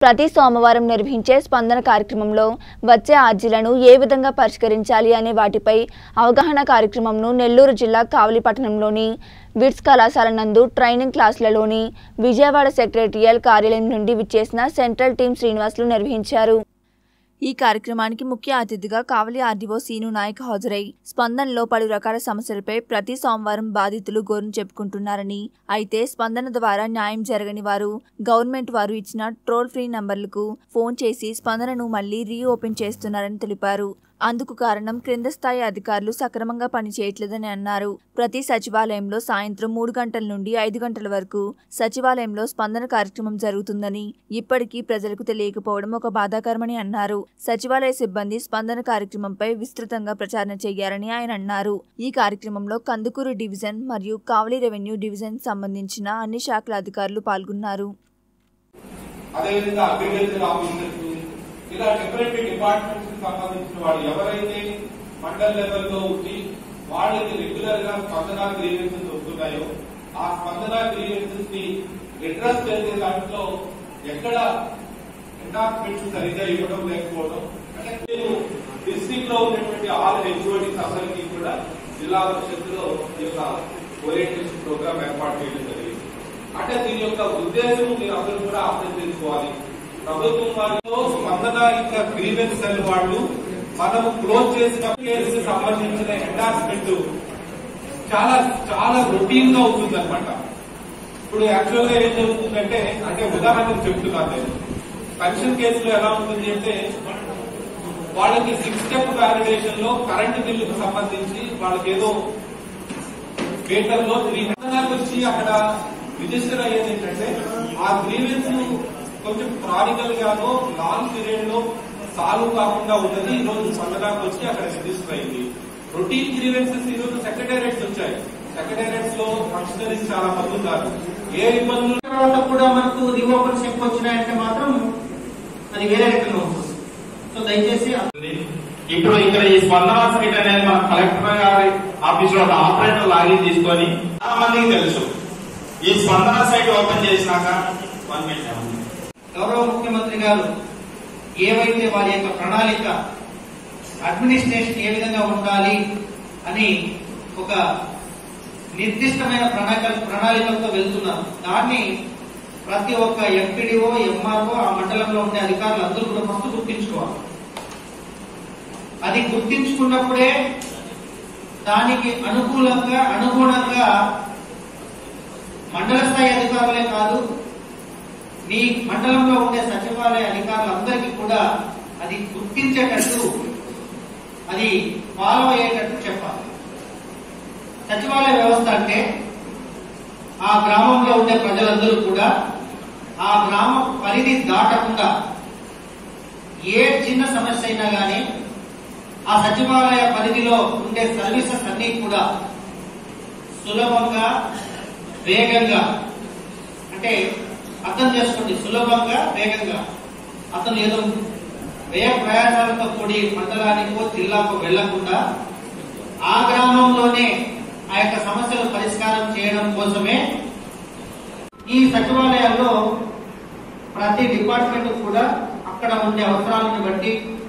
ప్రతి సోమవారం నిర్వహించే స్పందన కార్యక్రమంలో వచ్చే అర్జీలను ఏ విధంగా పరిష్కరించాలి అనే వాటిపై అవగాహన కార్యక్రమంను నెల్లూరు జిల్లా కావలి పట్టణంలోని విట్స్ కళాశాల నందు ట్రైనింగ్ క్లాసులలోని విజయవాడ సెక్రటరియల్ కార్యాలయం నుండి విచ్చేసిన సెంట్రల్ టీం శ్రీనివాసులు నిర్వహించారు ఈ కార్యక్రమానికి ముఖ్య అతిథిగా కావలి ఆర్డీఓ సీను నాయక్ హాజరై స్పందనలో పలు రకాల సమస్యలపై ప్రతి సోమవారం బాధితులు గోరును చెప్పుకుంటున్నారని అయితే స్పందన ద్వారా న్యాయం జరగని వారు గవర్నమెంట్ వారు ఇచ్చిన ట్రోల్ ఫ్రీ నంబర్లకు ఫోన్ చేసి స్పందనను మళ్లీ రీఓపెన్ చేస్తున్నారని తెలిపారు అందుకు కారణం క్రింద స్థాయి అధికారులు సక్రమంగా పనిచేయట్లేదని అన్నారు ప్రతి సచివాలయంలో సాయంత్రం మూడు గంటల నుండి ఐదు గంటల వరకు సచివాలయంలో స్పందన కార్యక్రమం జరుగుతుందని ఇప్పటికీ ప్రజలకు తెలియకపోవడం ఒక బాధాకరమని అన్నారు సచివాలయ సిబ్బంది స్పందన కార్యక్రమంపై విస్తృతంగా ప్రచారణ చేయాలని ఆయన అన్నారు ఈ కార్యక్రమంలో కందుకూరు డివిజన్ మరియు కావలి రెవెన్యూ డివిజన్ సంబంధించిన అన్ని శాఖల అధికారులు పాల్గొన్నారు అదేవిధంగా అగ్రికల్చర్ ఆఫీసర్స్ ఇలా సెపరేట్ డిపార్ట్మెంట్స్ కి సంబంధించిన వాళ్ళు ఎవరైతే మండల్ లెవెల్లో ఉండి వాళ్ళకి రెగ్యులర్ గా స్పందన గ్రీవెన్సెస్ వస్తున్నాయో ఆ స్పందన గ్రీవెన్సెస్ ని అడ్రస్ చేసే దాంట్లో ఎక్కడ ఎండార్స్మెంట్స్ సరిగ్గా ఇవ్వడం లేకపోవడం అంటే నేను డిస్ట్రిక్ట్ లో ఉన్నటువంటి ఆల్ హెచ్ఓడిస్ అందరికీ కూడా జిల్లా పరిషత్తులో ఈ యొక్క ఓరియంటేషన్ ప్రోగ్రామ్ ఏర్పాటు చేయడం జరిగింది అంటే దీని యొక్క ఉద్దేశం మీరు అందరూ కూడా అర్థం చేసుకోవాలి ప్రభుత్వం వారిలో స్పందన ఇంకా గ్రీవెన్స్ సెల్ వాళ్ళు మనం క్లోజ్ చేసిన కేసుకు సంబంధించిన ఎండార్స్మెంట్ చాలా చాలా రొటీన్ గా ఉంటుంది అనమాట ఇప్పుడు యాక్చువల్ గా ఏం జరుగుతుందంటే అంటే ఉదాహరణకు చెప్తున్నాను నేను పెన్షన్ కేసులో ఎలా ఉంటుంది అంటే వాళ్ళకి సిక్స్ స్టెప్ వ్యాలిడేషన్ లో కరెంట్ బిల్లుకు సంబంధించి వాళ్ళకి ఏదో మీటర్ లో త్రీ హండ్రెడ్ వచ్చి అక్కడ రిజిస్టర్ అయ్యేది ఏంటంటే ఆ గ్రీవెన్స్ కొంచెం క్రానికల్ గానో లాంగ్ పీరియడ్ లో సాల్వ్ కాకుండా ఉన్నది ఈ రోజు స్పందనకు వచ్చి అక్కడ రిజిస్టర్ అయింది రొటీన్ గ్రీవెన్సెస్ ఈ రోజు సెక్రటేరియట్స్ వచ్చాయి సెక్రటేరియట్స్ లో ఫంక్షనరీస్ చాలా మంది ఉన్నారు ఏ ఇబ్బందులు తర్వాత కూడా మనకు రివోపల్స్ ఎక్కువ వచ్చినాయంటే మాత్రం అది వేరే రకంగా ఉంటుంది సో దయచేసి ఇప్పుడు ఇక్కడ ఈ స్పందన సైట్ అనేది మన కలెక్టర్ గారి ఆఫీస్ లో ఒక ఆపరేటర్ లాగిన్ తీసుకొని చాలా మందికి తెలుసు ఈ స్పందన సైట్ ఓపెన్ చేసినాక వన్ మినిట్ గౌరవ ముఖ్యమంత్రి గారు ఏవైతే వారి యొక్క ప్రణాళిక అడ్మినిస్ట్రేషన్ ఏ విధంగా ఉండాలి అని ఒక నిర్దిష్టమైన ప్రణాళిక ప్రణాళికలతో వెళ్తున్నారు దాన్ని ప్రతి ఒక్క ఎంపీడీఓ ఎంఆర్ఓ ఆ మండలంలో ఉండే అధికారులు అందరూ కూడా ఫస్ట్ గుర్తించుకోవాలి అది గుర్తించుకున్నప్పుడే దానికి అనుకూలంగా అనుగుణంగా మండల స్థాయి అధికారులే కాదు మీ మండలంలో ఉండే సచివాలయ అధికారులందరికీ కూడా అది గుర్తించేటట్టు అది ఫాలో అయ్యేటట్టు చెప్పాలి సచివాలయ వ్యవస్థ అంటే ఆ గ్రామంలో ఉండే ప్రజలందరూ కూడా ఆ గ్రామ పరిధి దాటకుండా ఏ చిన్న సమస్య అయినా గానీ ఆ సచివాలయ పరిధిలో ఉండే సర్వీసెస్ అన్ని కూడా సులభంగా వేగంగా అంటే అర్థం చేసుకోండి సులభంగా వేగంగా అతను ఏదో వ్యయ ప్రయాసాలతో కూడి మండలానికో జిల్లాకో వెళ్లకుండా ఆ గ్రామంలోనే ఆ యొక్క సమస్యలు పరిష్కారం చేయడం కోసమే ఈ సచివాలయాల్లో ప్రతి డిపార్ట్మెంట్ కూడా అక్కడ ఉండే అవసరాలను బట్టి